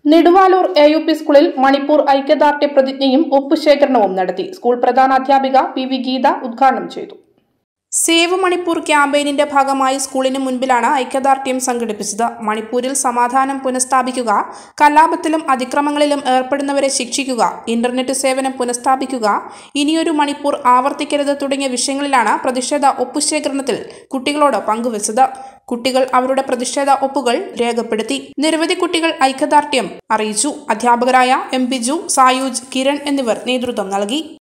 Neduvalur A U P സ്കൂളിൽ മണിപ്പൂർ ഐക്യദാർഢ്യ പ്രതിജ്ഞയും ഒപ്പുശേഖരണവും നടത്തി സ്കൂൾ പ്രധാനാധ്യാപിക പി വി ഗീത ഉദ്ഘാടനം ചെയ്തു സേവ് മണിപ്പൂർ ക്യാമ്പയിനിന്റെ ഭാഗമായി സ്കൂളിന് മുൻപിലാണ് ഐക്യദാർഢ്യം സംഘടിപ്പിച്ചത് മണിപ്പൂരിൽ സമാധാനം പുനഃസ്ഥാപിക്കുക കലാപത്തിലും അതിക്രമങ്ങളിലും ഏർപ്പെടുന്നവരെ ശിക്ഷിക്കുക ഇന്റർനെറ്റ് സേവനം പുനഃസ്ഥാപിക്കുക ഇനിയൊരു മണിപ്പൂർ ആവർത്തിക്കരുത് തുടങ്ങിയ വിഷയങ്ങളിലാണ് പ്രതിഷേധ ഒപ്പുശേഖരണത്തിൽ കുട്ടികളോട് പങ്കുവച്ചത് കുട്ടികൾ അവരുടെ പ്രതിഷേധ ഒപ്പുകൾ രേഖപ്പെടുത്തി നിരവധി കുട്ടികൾ ഐക്യദാർഢ്യം അറിയിച്ചു അധ്യാപകരായ എം ബിജു സായൂജ് കിരൺ എന്നിവർ നേതൃത്വം നൽകി